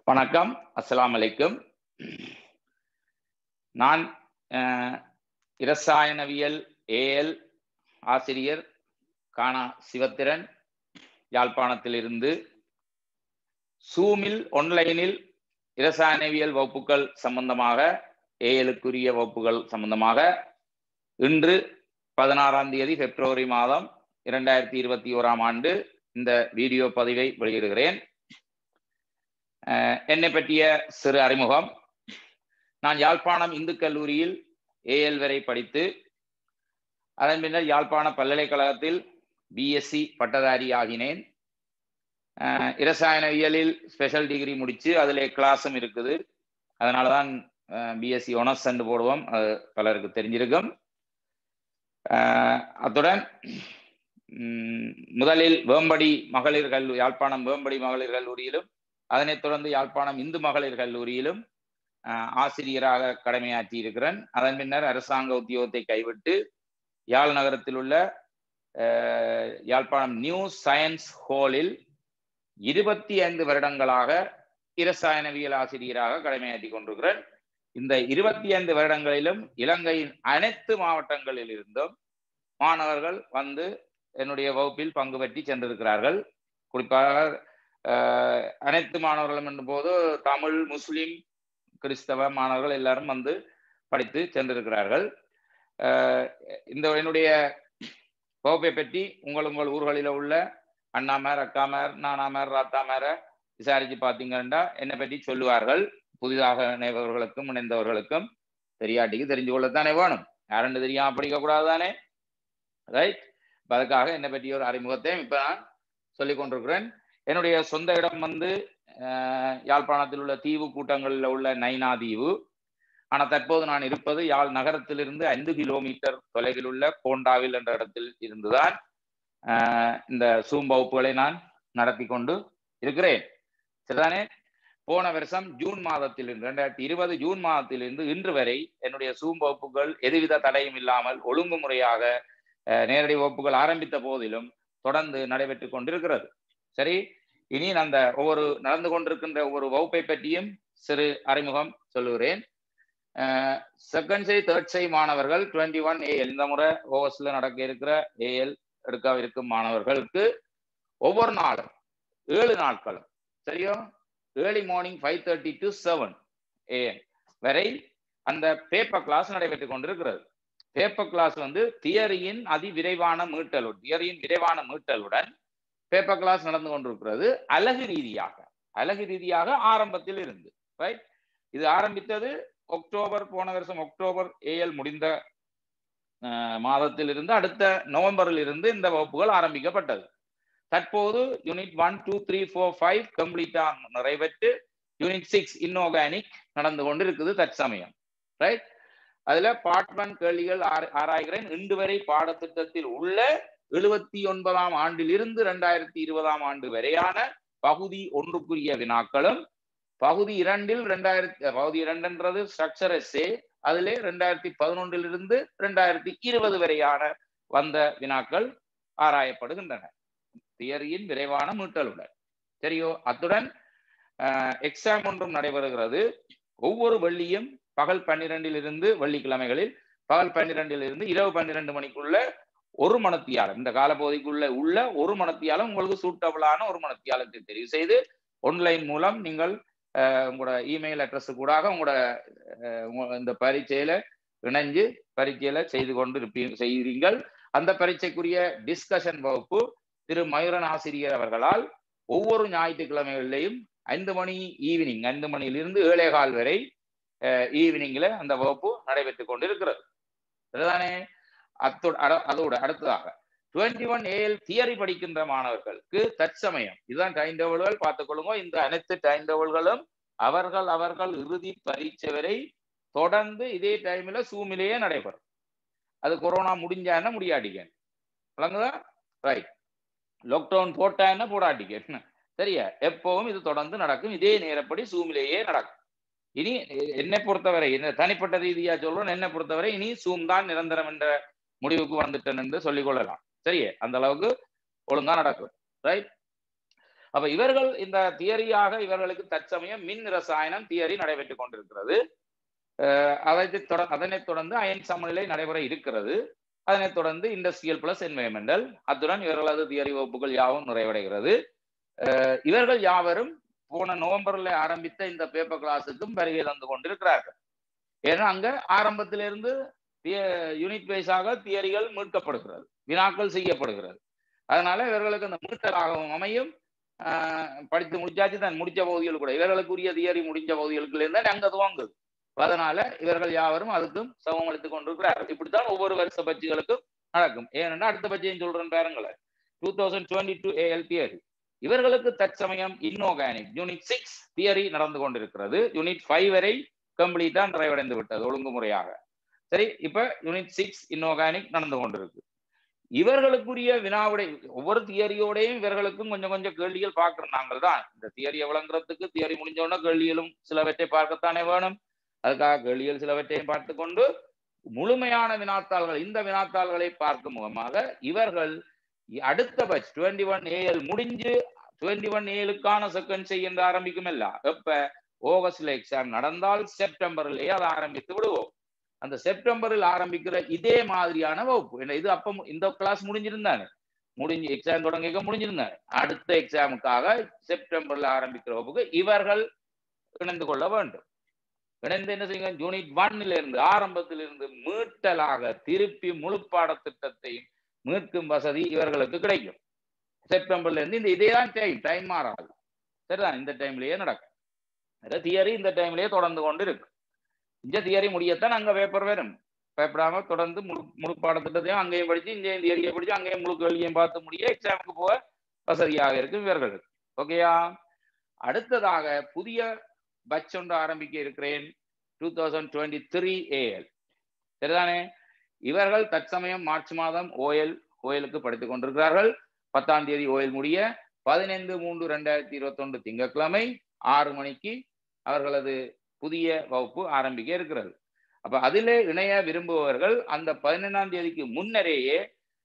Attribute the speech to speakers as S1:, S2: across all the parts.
S1: வணக்கம் அஸ்ஸலாமு அலைக்கும் நான் அஹ், இரசாயனவியல் ஏஎல் ஆசிரியர் கானா சிவத்திரன் யாழ்ப்பாணத்திலிருந்து சூமில் ஒன்லைனில் இரசாயனவியல் வகுப்புகள் சம்பந்தமாக ஏஎலுக்குரிய வகுப்புகள் சம்பந்தமாக இன்று பதினாறாம் தேதி பிப்ரவரி மாதம் இரண்டாயிரத்தி இருபத்தி ஓராம் ஆண்டு இந்த வீடியோ பதிவை வெளியிடுகிறேன் அஹ், என்னை பற்றிய சிறு அறிமுகம் நான் யாழ்ப்பாணம் இந்து கல்லூரியில் ஏஎல் வரை படித்து அதன் பின்னர் யாழ்ப்பாண பல்கலைக்கழகத்தில் பிஎஸ்சி பட்டதாரி ஆகினேன் அஹ், இரசாயனவியலில் ஸ்பெஷல் டிகிரி முடிச்சு அதில் கிளாஸும் இருக்குது அதனால தான் பிஎஸ்சி ஒனர்ஸ் என்று போடுவோம் அது பலருக்கு தெரிஞ்சிருக்கும் அஹ், அத்துடன் ம், முதலில் வேம்படி மகளிர் கல்லூரி யாழ்ப்பாணம் வேம்படி மகளிர் கல்லூரியிலும் அதனைத் தொடர்ந்து யாழ்ப்பாணம் இந்து மகளிர் கல்லூரியிலும் அஹ், ஆசிரியராக கடமையாற்றி இருக்கிறேன் அதன் பின்னர் அரசாங்க உத்தியோகத்தை கைவிட்டு யாழ் நகரத்தில் உள்ள அஹ், யாழ்ப்பாணம் நியூ சயின்ஸ் ஹாலில் இருபத்தி ஐந்து வருடங்களாக இரசாயனவியல் ஆசிரியராக கடமையாற்றி கொண்டிருக்கிறேன் இந்த இருபத்தி ஐந்து வருடங்களிலும் இலங்கையின் அனைத்து மாவட்டங்களில் இருந்தும் மாணவர்கள் வந்து என்னுடைய வகுப்பில் பங்கு பற்றி சென்றிருக்கிறார்கள் குறிப்பாக அஹ், அனைத்து மாணவர்களும் என்னும் போது தமிழ் முஸ்லிம் கிறிஸ்தவ மாணவர்கள் எல்லாரும் வந்து படித்து சென்றிருக்கிறார்கள் அஹ், இந்த என்னுடைய வகுப்பை பற்றி உங்கள் உங்கள் ஊர்களில் உள்ள அண்ணாமர் அக்காமர் நானாமர் ராத்தாமரை விசாரிச்சு பார்த்தீங்கன்னா என்னை பற்றி சொல்லுவார்கள் புதிதாக இணைபவர்களுக்கும் இணைந்தவர்களுக்கும் தெரியாட்டிக்கு தெரிஞ்சு கொள்ளத்தானே வேணும் யாருன்னு தெரியாம படிக்கக்கூடாது தானே ரைட் அதுக்காக என்னை பற்றி ஒரு அறிமுகத்தை இப்போ நான் சொல்லிக் கொண்டிருக்கிறேன் என்னுடைய சொந்த இடம் வந்து அஹ், யாழ்ப்பாணத்தில் உள்ள தீவு கூட்டங்களில் உள்ள நைனா தீவு ஆனால் தற்போது நான் இருப்பது யாழ் நகரத்திலிருந்து ஐந்து கிலோமீட்டர் தொலைவில் உள்ள கோண்டாவில் என்ற இடத்தில் இருந்துதான் அஹ், இந்த சூம் வகுப்புகளை நான் நடத்தி கொண்டு இருக்கிறேன் சரிதானே போன வருஷம் ஜூன் மாதத்திலிருந்து ரெண்டாயிரத்தி இருபது ஜூன் மாதத்திலிருந்து இன்று வரை என்னுடைய சூம் வகுப்புகள் எதுவித தடையும் இல்லாமல் ஒழுங்குமுறையாக அஹ், நேரடி வகுப்புகள் ஆரம்பித்த போதிலும் தொடர்ந்து நடைபெற்று கொண்டிருக்கிறது சரி இனி நான் அந்த ஒவ்வொரு நடந்து கொண்டிருக்கின்ற ஒவ்வொரு வகுப்பை பற்றியும் சிறு அறிமுகம் சொல்லுகிறேன் செகண்ட் சை தேர்ட் சை மாணவர்கள் டுவெண்ட்டி ஒன் ஏஎல் இந்த முறை ஓவர்ஸ்ல நடக்க இருக்கிற ஏஎல் எடுக்க இருக்கும் மாணவர்களுக்கு ஒவ்வொரு நாளும் ஏழு நாட்களும் சரியோ early morning five thirty to seven AM வரை அந்த பேப்பர் கிளாஸ் நடைபெற்றுக் கொண்டிருக்கிறது பேப்பர் கிளாஸ் வந்து தியரியின் அதிவிரைவான மீட்டல் தியரியின் விரைவான மீட்டலுடன் பேப்பர் கிளாஸ் நடந்து கொண்டிருக்கிறது அழகு ரீதியாக அழகு ரீதியாக ஆரம்பத்தில் இருந்து ரைட் இது ஆரம்பித்தது அக்டோபர் போன வருஷம் அக்டோபர் ஏஎல் முடிந்த அஹ், மாதத்தில் இருந்து அடுத்த நவம்பரில் இருந்து இந்த வகுப்புகள் ஆரம்பிக்கப்பட்டது தற்போது unit one two three four five கம்ப்ளீட்டா நிறைவேற்று யூனிட் சிக்ஸ் இன்ஆர்கானிக் நடந்து கொண்டு இருக்குது தற்சமயம் ரைட் அதுல பார்ட் ஒன் கேள்விகள் ஆர- ஆராய்கிறேன் இன்று வரை பாடத்திட்டத்தில் உள்ள எழுபத்தி ஒன்பதாம் ஆண்டில் இருந்து ரெண்டாயிரத்தி இருபதாம் ஆண்டு வரையான பகுதி ஒன்றுக்குரிய வினாக்களும் பகுதி இரண்டில் ரெண்டாயிரத்தி பகுதி இரண்டுன்றது ஸ்ட்ரக்சர் எஸ்ஏ அதிலே ரெண்டாயிரத்தி பதினொன்றில் இருந்து ரெண்டாயிரத்தி இருபது வரையான வந்த வினாக்கள் ஆராயப்படுகின்றன தியரியின் விரைவான மீட்டலுடன் சரியோ அத்துடன் எக்ஸாம் ஒன்றும் நடைபெறுகிறது ஒவ்வொரு வெள்ளியும் பகல் பன்னிரெண்டில் இருந்து வெள்ளிக்கிழமைகளில் பகல் பன்னிரெண்டில் இருந்து இரவு பன்னிரெண்டு மணிக்குள்ள ஒரு மணத்தியாலம் இந்த காலப்பகுதிக்குள்ள உள்ள ஒரு மணத்தியாலம் உங்களுக்கு சூட்டபிளான ஒரு மணத்தியாலத்தை தெரிவு செய்து ஒன்லைன் மூலம் நீங்கள் அஹ், உங்களோட இமெயில் அட்ரஸ் கூடாக உங்களோட அஹ், உங்க- இந்த பரீட்சையில இணைஞ்சு பரீட்சையில செய்து கொண்டு இருப்பீங்க செய்கிறீர்கள் அந்த பரீட்சைக்குரிய டிஸ்கஷன் வகுப்பு திரு மயூரன் ஆசிரியர் அவர்களால் ஒவ்வொரு ஞாயிற்றுக்கிழமைகளிலையும் ஐந்து மணி ஈவினிங் ஐந்து மணியிலிருந்து ஏழே கால் வரை ஈவினிங்ல அந்த வகுப்பு நடைபெற்றுக் கொண்டிருக்கிறது சரிதானே அத்தோட அட- அதோட அடுத்ததாக டுவெண்ட்டி ஒன் ஏஎல் தியரி படிக்கின்ற மாணவர்களுக்கு தற்சமயம் இதுதான் டைம் டேபிள்கள் பார்த்துக்கொள்ளுங்க இந்த அனைத்து டைம் டேபிள்களும் அவர்கள் அவர்கள் இறுதி பரீட்சை வரை தொடர்ந்து இதே டைம்ல சூமிலேயே நடைபெறும் அது கொரோனா முடிஞ்சான்னா முடியாட்டிக்க விளங்குதா ரைட் லாக்டவுன் போட்டான்னா போடாட்டிக்க சரியா எப்பவும் இது தொடர்ந்து நடக்கும் இதே நேரப்படி சூமிலேயே நடக்கும் இனி என்னை பொறுத்தவரை என்ன தனிப்பட்ட ரீதியா சொல்றோம் என்னை பொறுத்தவரை இனி சூம் தான் நிரந்தரம் என்ற முடிவுக்கு வந்துட்டேன் என்று சொல்லிக் கொள்ளலாம் சரியே அந்த அளவுக்கு ஒழுங்கா நடக்கும் ரைட் அப்ப இவர்கள் இந்த தியரியாக இவர்களுக்கு தற்சமயம் மின் ரசாயனம் தியரி நடைபெற்றுக் கொண்டிருக்கிறது அதை தொட அதனைத் தொடர்ந்து அயன் சமநிலை நடைபெற இருக்கிறது அதனைத் தொடர்ந்து இண்டஸ்ட்ரியல் பிளஸ் என்வயர்மெண்டல் அத்துடன் இவர்களது தியரி வகுப்புகள் யாவும் நிறைவடைகிறது இவர்கள் யாவரும் போன நவம்பர்ல ஆரம்பித்த இந்த பேப்பர் கிளாஸுக்கும் வருகை தந்து கொண்டிருக்கிறார்கள் ஏன்னா அங்க ஆரம்பத்திலிருந்து யூனிட் வைஸாக தியரிகள் மீட்கப்படுகிறது வினாக்கள் செய்யப்படுகிறது அதனால இவர்களுக்கு அந்த மீட்டலாகவும் அமையும் படித்து முடிச்சாச்சு தான் முடிச்ச பகுதிகள் கூட இவர்களுக்குரிய தியரி முடிஞ்ச பகுதிகளுக்குள்ள இருந்தா அங்க துவங்குது அதனால இவர்கள் யாவரும் அதுக்கும் சமம் அளித்துக் கொண்டிருக்கிறார்கள் இப்படித்தான் ஒவ்வொரு வருஷ பட்சிகளுக்கும் நடக்கும் ஏனென்றால் அடுத்த பட்சியும் சொல்றேன் பாருங்களேன் two thousand twenty two AL theory இவர்களுக்கு தற்சமயம் இன்ஆர்கானிக் யூனிட் சிக்ஸ் தியரி நடந்து கொண்டிருக்கிறது யூனிட் ஃபைவ் வரை கம்ப்ளீட்டா நிறைவடைந்து விட்டது ஒழுங்குமுறையாக சரி இப்ப யூனிட் சிக்ஸ் இன்ஆர்கானிக் நடந்து கொண்டிருக்கு இவர்களுக்குரிய வினாவுடைய ஒவ்வொரு தியரியோடையும் இவர்களுக்கும் கொஞ்சம் கொஞ்சம் கேள்விகள் பார்க்கிறோம் நாங்கள் தான் இந்த தியரியை விளங்குறதுக்கு தியரி முடிஞ்சோன்னா கேள்விகளும் சிலவற்றை பார்க்கத்தானே வேணும் அதுக்காக கேள்விகள் சிலவற்றையும் பார்த்து கொண்டு முழுமையான வினாத்தாள்கள் இந்த வினாத்தாள்களை பார்க்கும் முகமாக இவர்கள் அடுத்த பட்ச் டுவெண்ட்டி ஒன் ஏஎல் முடிஞ்சு டுவெண்ட்டி ஒன் ஏழுக்கான செகண்ட் செய்ய ஆரம்பிக்கும் இல்ல எப்ப ஆகஸ்ட்ல எக்ஸாம் நடந்தால் செப்டம்பர்லயே அதை ஆரம்பித்து விடுவோம் அந்த செப்டம்பரில் ஆரம்பிக்கிற இதே மாதிரியான வகுப்பு இது அப்ப இந்த கிளாஸ் முடிஞ்சிருந்தானே முடிஞ்சு எக்ஸாம் தொடங்க முடிஞ்சிருந்தானே அடுத்த எக்ஸாமுக்காக செப்டம்பர்ல ஆரம்பிக்கிற வகுப்புக்கு இவர்கள் இணைந்து கொள்ள வேண்டும் இணைந்து என்ன செய்யுங்க யூனிட் ஒன்னில இருந்து ஆரம்பத்திலிருந்து மீட்டலாக திருப்பி முழு பாடத்திட்டத்தை மீட்கும் வசதி இவர்களுக்கு கிடைக்கும் செப்டம்பர்ல இருந்து இந்த இதே தான் டைம் டைம் மாறாது சரிதான் இந்த டைம்லயே நடக்கும் தியரி இந்த டைம்லயே தொடர்ந்து கொண்டு இருக்கு இந்த தியரி முடியத்தான் அங்க பேப்பர் வரும் பயப்படாம தொடர்ந்து முழு முழு பாடத்திட்டத்தையும் அங்கேயும் படிச்சு இங்கேயும் தியரியை படிச்சு அங்கேயும் முழு கேள்வியும் பார்த்து முடிய எக்ஸாமுக்கு போக வசதியாக இருக்கும் இவர்களுக்கு ஓகேயா அடுத்ததாக புதிய பட்ச் ஒன்று ஆரம்பிக்க இருக்கிறேன் two thousand twenty three AL சரிதானே இவர்கள் தற்சமயம் மார்ச் மாதம் ஓஎல் ஓஎலுக்கு படித்துக் கொண்டிருக்கிறார்கள் பத்தாம் தேதி ஓஎல் முடிய பதினைந்து மூன்று ரெண்டாயிரத்தி இருபத்தி ஒன்று திங்கட்கிழமை ஆறு மணிக்கு அவர்களது புதிய வகுப்பு ஆரம்பிக்க இருக்கிறது அப்ப அதிலே இணைய விரும்புபவர்கள் அந்த பதினைந்தாம் தேதிக்கு முன்னரேயே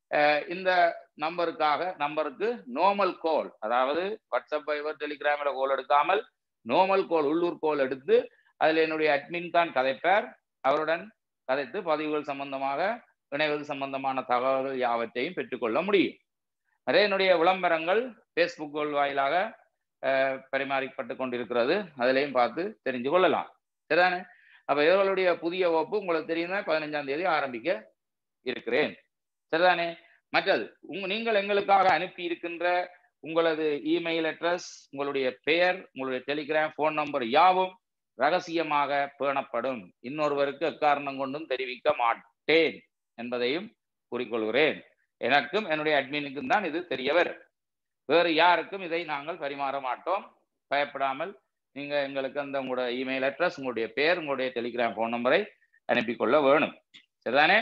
S1: இந்த நம்பருக்காக நம்பருக்கு நோமல் கோல் அதாவது வாட்ஸ்அப் வைவர் டெலிகிராமில் கோல் எடுக்காமல் நோமல் கோல் உள்ளூர் கோல் எடுத்து அதில் என்னுடைய அட்மின் தான் கதைப்பார் அவருடன் கதைத்து பதிவுகள் சம்பந்தமாக இணைவது சம்பந்தமான தகவல்கள் யாவற்றையும் பெற்றுக்கொள்ள முடியும் அதே என்னுடைய விளம்பரங்கள் ஃபேஸ்புக் வாயிலாக பரிமாறிப்பட்டு கொண்டிருக்கிறது அதிலையும் பார்த்து தெரிஞ்சு கொள்ளலாம் சரிதானே அப்ப இவர்களுடைய புதிய வகுப்பு உங்களுக்கு தெரியும் பதினஞ்சாம் தேதி ஆரம்பிக்க இருக்கிறேன் சரிதானே மற்றது உங்க நீங்கள் எங்களுக்காக அனுப்பி இருக்கின்ற உங்களது இமெயில் அட்ரஸ் உங்களுடைய பெயர் உங்களுடைய டெலிகிராம் போன் நம்பர் யாவும் ரகசியமாக பேணப்படும் இன்னொருவருக்கு எக்காரணம் கொண்டும் தெரிவிக்க மாட்டேன் என்பதையும் கூறிக்கொள்கிறேன் எனக்கும் என்னுடைய அட்மினுக்கும் தான் இது தெரிய வரும் வேறு யாருக்கும் இதை நாங்கள் பரிமாற மாட்டோம் பயப்படாமல் நீங்க எங்களுக்கு அந்த உங்களோட இமெயில் அட்ரஸ் உங்களுடைய பேர் உங்களுடைய டெலிகிராம் ஃபோன் நம்பரை அனுப்பி கொள்ள வேணும் சரிதானே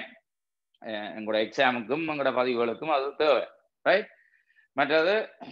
S1: எங்களோட எக்ஸாமுக்கும் எங்களோட பதிவுகளுக்கும் அது தேவை ரைட் மற்றது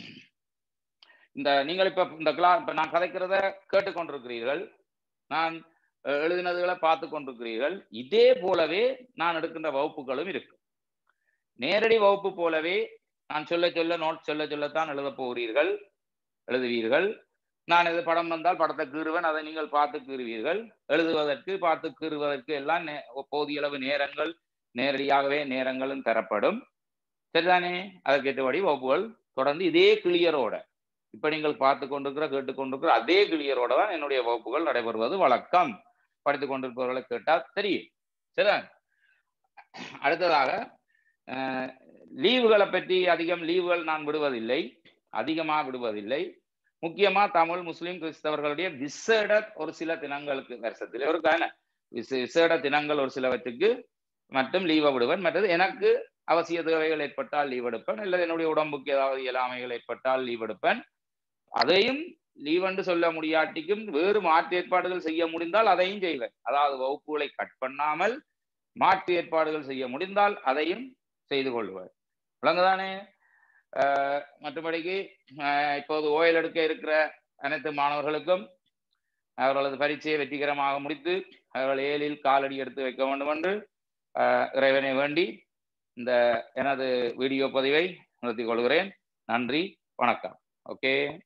S1: இந்த நீங்கள் இப்ப இந்த கிளா இப்ப நான் கதைக்கிறத கேட்டுக்கொண்டிருக்கிறீர்கள் நான் எழுதினதுகளை பார்த்து கொண்டிருக்கிறீர்கள் இதே போலவே நான் எடுக்கின்ற வகுப்புகளும் இருக்கு நேரடி வகுப்பு போலவே நான் சொல்ல சொல்ல நோட் சொல்ல சொல்லத்தான் எழுத போகிறீர்கள் எழுதுவீர்கள் நான் இது படம் வந்தால் படத்தை கீறுவேன் அதை நீங்கள் பார்த்து கீறுவீர்கள் எழுதுவதற்கு பார்த்து கீறுவதற்கு எல்லாம் போதிய அளவு நேரங்கள் நேரடியாகவே நேரங்களும் தரப்படும் சரிதானே அதற்கேற்றபடி வகுப்புகள் தொடர்ந்து இதே கிளியரோட இப்ப நீங்கள் பார்த்து கொண்டிருக்கிற கேட்டுக்கொண்டிருக்கிற அதே கிளியரோட தான் என்னுடைய வகுப்புகள் நடைபெறுவது வழக்கம் படித்துக் கொண்டிருப்பவர்களை கேட்டால் தெரியும் சரிதான் அடுத்ததாக லீவுகளை பற்றி அதிகம் லீவுகள் நான் விடுவதில்லை அதிகமாக விடுவதில்லை முக்கியமா தமிழ் முஸ்லிம் கிறிஸ்தவர்களுடைய விசேட ஒரு சில தினங்களுக்கு வருஷத்தில் ஒரு விசேட தினங்கள் ஒரு சிலவற்றுக்கு மட்டும் லீவை விடுவேன் மற்றது எனக்கு அவசிய தேவைகள் ஏற்பட்டால் லீவ் எடுப்பேன் அல்லது என்னுடைய உடம்புக்கு ஏதாவது இயலாமைகள் ஏற்பட்டால் லீவ் எடுப்பேன் அதையும் லீவ் என்று சொல்ல முடியாட்டிக்கும் வேறு மாற்று ஏற்பாடுகள் செய்ய முடிந்தால் அதையும் செய்வேன் அதாவது வகுப்புகளை கட் பண்ணாமல் மாற்று ஏற்பாடுகள் செய்ய முடிந்தால் அதையும் செய்து கொள்வேன் விளங்குதானே மற்றபடிக்கு இப்போது ஓயல் எடுக்க இருக்கிற அனைத்து மாணவர்களுக்கும் அவர்களது பரீட்சையை வெற்றிகரமாக முடித்து அவர்கள் ஏழில் காலடி எடுத்து வைக்க வேண்டும் என்று இறைவனை வேண்டி இந்த எனது வீடியோ பதிவை நிறுத்திக் கொள்கிறேன் நன்றி வணக்கம் ஓகே